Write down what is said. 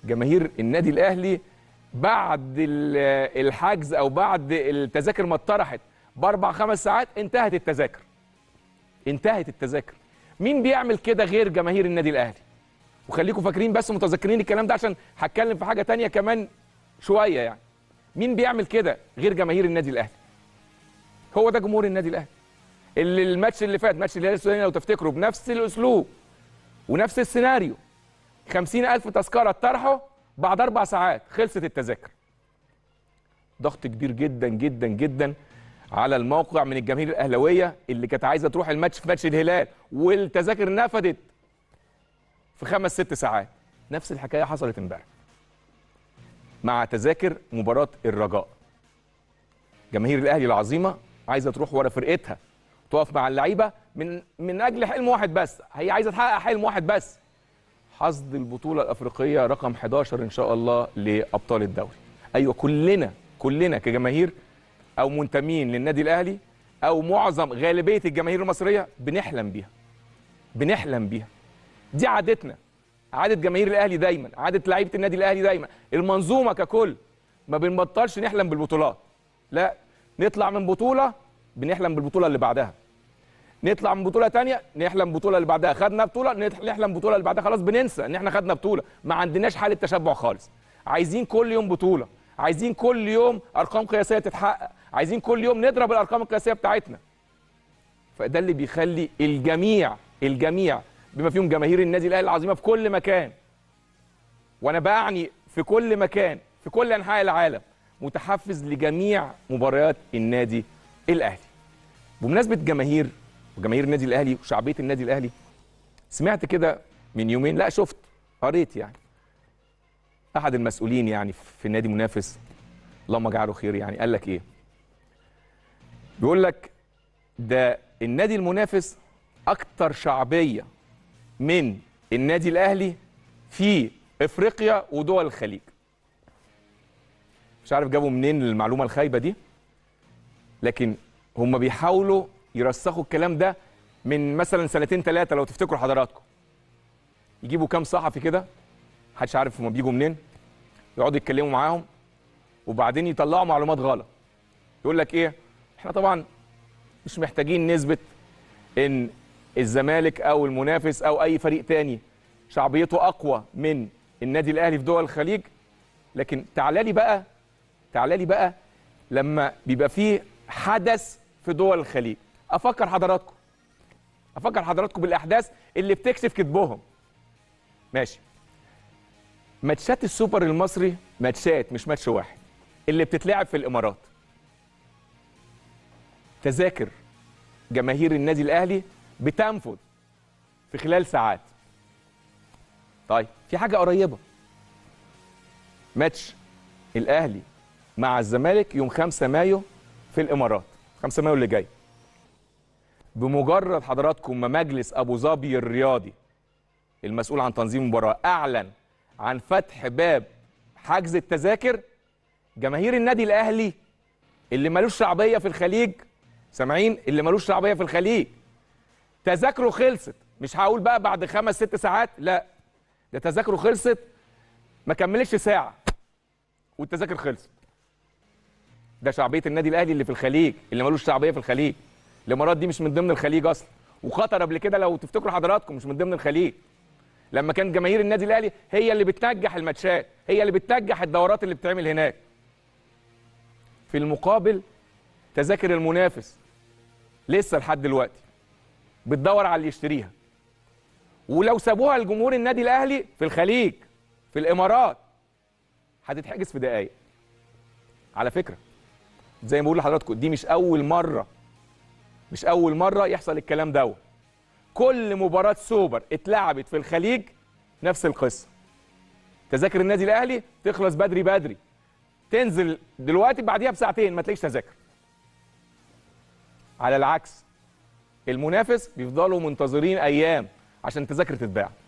جماهير النادي الاهلي بعد ال- الحجز او بعد التذاكر ما اتطرحت باربع خمس ساعات انتهت التذاكر انتهت التذاكر مين بيعمل كده غير جماهير النادي الاهلي وخليكم فاكرين بس متذكرين الكلام ده عشان هتكلم في حاجه تانية كمان شويه يعني مين بيعمل كده غير جماهير النادي الاهلي هو ده جمهور النادي الاهلي اللي الماتش اللي فات ماتش الهلال السوداني لو تفتكروا بنفس الاسلوب ونفس السيناريو خمسين ألف تذكرة اتطرحوا بعد أربع ساعات خلصت التذاكر ضغط كبير جدا جدا جدا على الموقع من الجماهير الأهلوية اللي كانت عايزة تروح الماتش في ماتش الهلال والتذاكر نفدت في خمس ست ساعات نفس الحكاية حصلت امبارح مع تذاكر مباراة الرجاء جماهير الأهلي العظيمة عايزة تروح ورا فرقتها تقف مع اللعيبة من من أجل حلم واحد بس هي عايزة تحقق حلم واحد بس حصد البطولة الأفريقية رقم 11 إن شاء الله لأبطال الدوري أيوة كلنا كلنا كجماهير أو منتمين للنادي الأهلي أو معظم غالبية الجماهير المصرية بنحلم بيها بنحلم بيها دي عادتنا عادة جماهير الأهلي دايما عادة لعيبة النادي الأهلي دايما المنظومة ككل ما بنبطلش نحلم بالبطولات لا نطلع من بطولة بنحلم بالبطولة اللي بعدها نطلع من بطوله تانية نحلم البطوله اللي بعدها خدنا بطوله نح- نحلم البطوله اللي بعدها خلاص بننسى ان احنا خدنا بطوله ما عندناش حاله تشبع خالص عايزين كل يوم بطوله عايزين كل يوم ارقام قياسيه تتحقق عايزين كل يوم نضرب الارقام القياسيه بتاعتنا فده اللي بيخلي الجميع الجميع بما فيهم جماهير النادي الاهلي العظيمه في كل مكان وانا بعني في كل مكان في كل انحاء العالم متحفز لجميع مباريات النادي الاهلي بمناسبه جماهير وجماهير النادي الاهلي وشعبيه النادي الاهلي سمعت كده من يومين لا شفت قريت يعني احد المسؤولين يعني في النادي منافس اللهم اجعله خير يعني قال لك ايه بيقول لك ده النادي المنافس اكتر شعبيه من النادي الاهلي في افريقيا ودول الخليج مش عارف جابوا منين المعلومه الخايبه دي لكن هم بيحاولوا يرسخوا الكلام ده من مثلا سنتين ثلاثه لو تفتكروا حضراتكم يجيبوا كام صحفي كده محدش عارف هم بيجوا منين يقعدوا يتكلموا معاهم وبعدين يطلعوا معلومات غلط يقول لك ايه احنا طبعا مش محتاجين نثبت ان الزمالك او المنافس او اي فريق تاني شعبيته اقوى من النادي الاهلي في دول الخليج لكن تعالى لي بقى تعالى لي بقى لما بيبقى فيه حدث في دول الخليج افكر حضراتكم افكر حضراتكم بالاحداث اللي بتكشف كذبهم ماشي ماتشات السوبر المصري ماتشات مش ماتش واحد اللي بتتلعب في الامارات تذاكر جماهير النادي الاهلي بتنفذ في خلال ساعات طيب في حاجه قريبه ماتش الاهلي مع الزمالك يوم 5 مايو في الامارات 5 مايو اللي جاي بمجرد حضراتكم ما مجلس ابو ظبي الرياضي المسؤول عن تنظيم المباراه اعلن عن فتح باب حجز التذاكر جماهير النادي الاهلي اللي ملوش شعبيه في الخليج سامعين اللي ملوش شعبيه في الخليج تذاكره خلصت مش هقول بقى بعد خمس ست ساعات لا ده تذاكره خلصت ما كملتش ساعه والتذاكر خلصت ده شعبيه النادي الاهلي اللي في الخليج اللي ملوش شعبيه في الخليج الامارات دي مش من ضمن الخليج اصلا وقطر قبل كده لو تفتكروا حضراتكم مش من ضمن الخليج لما كان جماهير النادي الاهلي هي اللي بتنجح الماتشات هي اللي بتنجح الدورات اللي بتتعمل هناك في المقابل تذاكر المنافس لسه لحد دلوقتي بتدور على اللي يشتريها ولو سابوها لجمهور النادي الاهلي في الخليج في الامارات هتتحجز في دقايق على فكره زي ما بقول لحضراتكم دي مش اول مره مش اول مره يحصل الكلام دوت كل مباراه سوبر اتلعبت في الخليج نفس القصه تذاكر النادي الاهلي تخلص بدري بدري تنزل دلوقتي بعديها بساعتين ما تلاقيش تذاكر على العكس المنافس بيفضلوا منتظرين ايام عشان التذاكر تتباع